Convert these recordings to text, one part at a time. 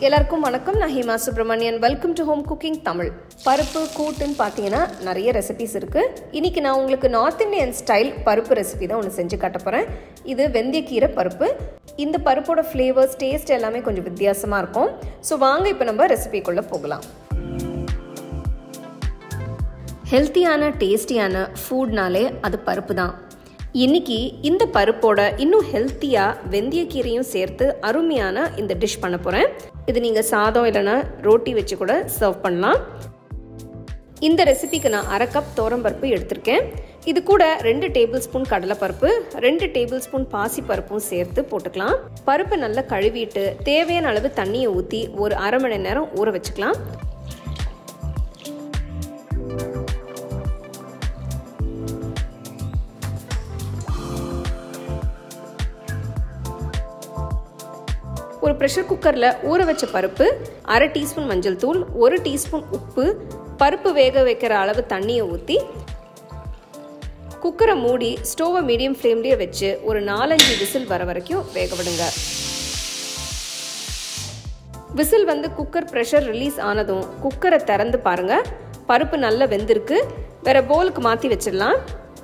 எல்லாருக்கும் வணக்கம் நான் Hima Subramanian welcome to home cooking Tamil பருப்பு கூட்டுன்னு பார்த்தீங்கன்னா நிறைய ரெசிபிஸ் இருக்குது இன்னைக்கு நான் உங்களுக்கு நார்த் இந்தியன் ஸ்டைல் பருப்பு ரெசிபி தான் ஒன்று செஞ்சு காட்ட போகிறேன் இது வெந்தயக்கீரை பருப்பு இந்த பருப்போட ஃப்ளேவர்ஸ் டேஸ்ட் எல்லாமே கொஞ்சம் வித்தியாசமாக இருக்கும் ஸோ வாங்க இப்போ நம்ம ரெசிபிக்குள்ளே போகலாம் ஹெல்த்தியான டேஸ்டியான ஃபுட்னாலே அது பருப்பு தான் இன்னைக்கு இந்த பருப்போட இன்னும் ஹெல்த்தியாக வெந்தயக்கீரையும் சேர்த்து அருமையான இந்த டிஷ் பண்ண போகிறேன் இது நீங்கள் சாதம் இல்லைன்னா ரோட்டி வச்சு கூட சர்வ் பண்ணலாம் இந்த ரெசிபிக்கு நான் அரை கப் பருப்பு எடுத்திருக்கேன் இது கூட ரெண்டு டேபிள் ஸ்பூன் கடலைப்பருப்பு ரெண்டு டேபிள் ஸ்பூன் பாசி பருப்பும் சேர்த்து போட்டுக்கலாம் பருப்பு நல்லா கழுவிட்டு தேவையான அளவு தண்ணியை ஊற்றி ஒரு அரை மணி நேரம் ஊற வச்சுக்கலாம் ஒரு ப்ரெஷர் குக்கரில் ஊற வச்ச பருப்பு அரை டீஸ்பூன் மஞ்சள் தூள் ஒரு டீஸ்பூன் உப்பு பருப்பு வேக வைக்கிற அளவு தண்ணியை ஊற்றி குக்கரை மூடி ஸ்டோவை மீடியம் ஃப்ளேம்லேயே வச்சு ஒரு நாலஞ்சு விசில் வர வரைக்கும் வேக விடுங்க விசில் வந்து குக்கர் ப்ரெஷர் ரிலீஸ் ஆனதும் குக்கரை திறந்து பாருங்க பருப்பு நல்லா வெந்திருக்கு வேற போலுக்கு மாற்றி வச்சிடலாம்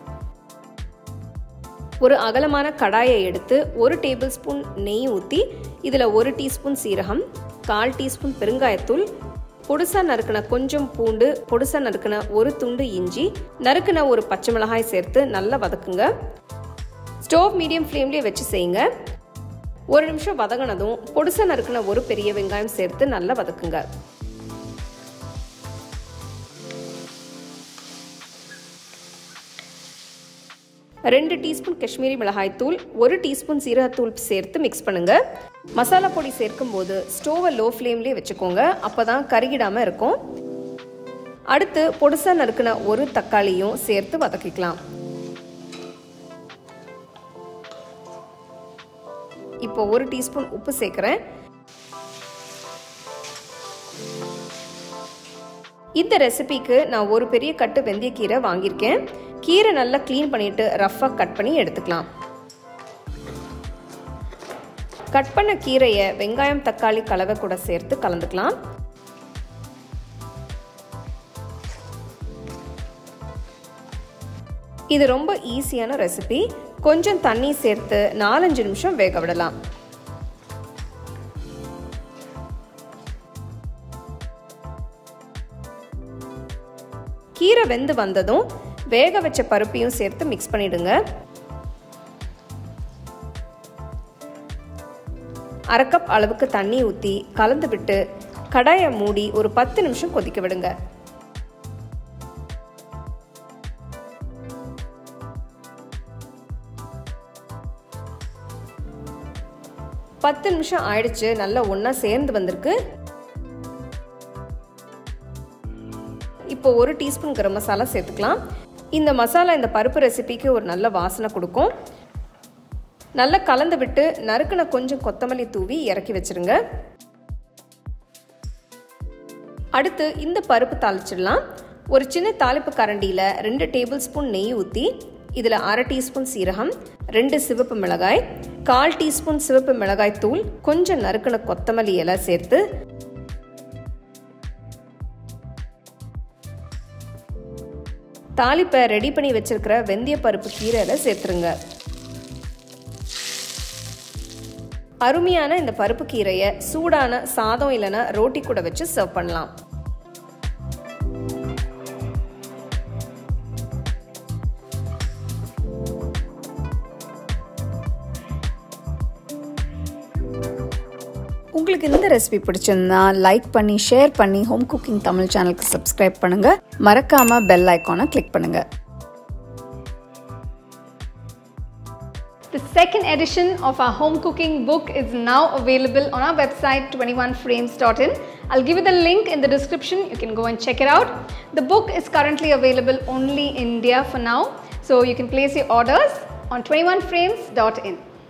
ஒரு அகலமான கடாயை எடுத்து ஒரு டேபிள் ஸ்பூன் நெய் ஊற்றி இதில் ஒரு டீஸ்பூன் சீரகம் கால் டீஸ்பூன் பெருங்காயத்தூள் பொடுசா நறுக்கின கொஞ்சம் பூண்டு பொடுசா நறுக்கின ஒரு துண்டு இஞ்சி நறுக்கின ஒரு பச்சை மிளகாய் சேர்த்து நல்லா வதக்குங்க ஸ்டோவ் மீடியம் ஃப்ளேம்லேயே வச்சு செய்யுங்க ஒரு நிமிஷம் வதங்கினதும் பொடுசா நறுக்கின ஒரு பெரிய வெங்காயம் சேர்த்து நல்லா வதக்குங்க ரெண்டு டீஸ்பூன் காஷ்மீரி மிளகாய் தூள் ஒரு டீஸ்பூன் சீரகத்தூள் சேர்த்து மிக்ஸ் பண்ணுங்க மசாலா பொடி சேர்க்கும் போது ஸ்டோவை லோ ஃப்ளேம்லேயே வச்சுக்கோங்க அப்போ தான் கருகிடாமல் இருக்கும் அடுத்து பொடுசா நறுக்கின ஒரு தக்காளியும் சேர்த்து வதக்கிக்கலாம் இப்போ ஒரு டீஸ்பூன் உப்பு சேர்க்குறேன் இந்த ரெசிபிக்கு நான் ஒரு பெரிய கட்டு வெந்தயக்கீரை வாங்கியிருக்கேன் கீரை நல்லா க்ளீன் பண்ணிட்டு ரஃப்பாக கட் பண்ணி எடுத்துக்கலாம் கட் பண்ண கீரையை வெங்காயம் தக்காளி கலவை கூட சேர்த்து கலந்துக்கலாம் இது ரொம்ப ஈஸியான ரெசிபி கொஞ்சம் தண்ணி சேர்த்து நாலஞ்சு நிமிஷம் வேக விடலாம் கீரை வெந்து வந்ததும் வேக வச்ச பருப்பையும் சேர்த்து மிக்ஸ் பண்ணிடுங்க அரை கப் அளவுக்கு தண்ணி ஊற்றி கலந்து விட்டு கடாயை மூடி ஒரு பத்து நிமிஷம் கொதிக்க விடுங்க பத்து நிமிஷம் ஆயிடுச்சு நல்லா ஒன்றா சேர்ந்து வந்திருக்கு இப்போ ஒரு டீஸ்பூன் கரம் மசாலா சேர்த்துக்கலாம் இந்த மசாலா இந்த பருப்பு ரெசிபிக்கு ஒரு நல்ல வாசனை கொடுக்கும் நல்லா கலந்து விட்டு நறுக்கின கொஞ்சம் கொத்தமல்லி தூவி இறக்கி வச்சிருங்க அடுத்து இந்த பருப்பு தாளிச்சிடலாம் ஒரு சின்ன தாளிப்பு கரண்டியில் ரெண்டு டேபிள் ஸ்பூன் நெய் ஊற்றி இதில் அரை டீஸ்பூன் சீரகம் ரெண்டு சிவப்பு மிளகாய் கால் டீஸ்பூன் சிவப்பு மிளகாய் தூள் கொஞ்சம் நறுக்கின கொத்தமல்லி இலை சேர்த்து தாளிப்பை ரெடி பண்ணி வச்சிருக்கிற வெந்தய பருப்பு கீரையில் சேர்த்துருங்க அருமையான இந்த பருப்பு கீரையை சூடான சாதம் இல்லைன்னா ரோட்டி கூட வச்சு சர்வ் பண்ணலாம் உங்களுக்கு இந்த ரெசிபி பிடிச்சிருந்தா லைக் பண்ணி ஷேர் பண்ணி ஹோம் குக்கிங் தமிழ் சேனலுக்கு சப்ஸ்கிரைப் பண்ணுங்க மறக்காம பெல் ஐக்கானை கிளிக் பண்ணுங்க The second edition of our home cooking book is now available on our website 21frames.in. I'll give you the link in the description. You can go and check it out. The book is currently available only in India for now. So you can place your orders on 21frames.in.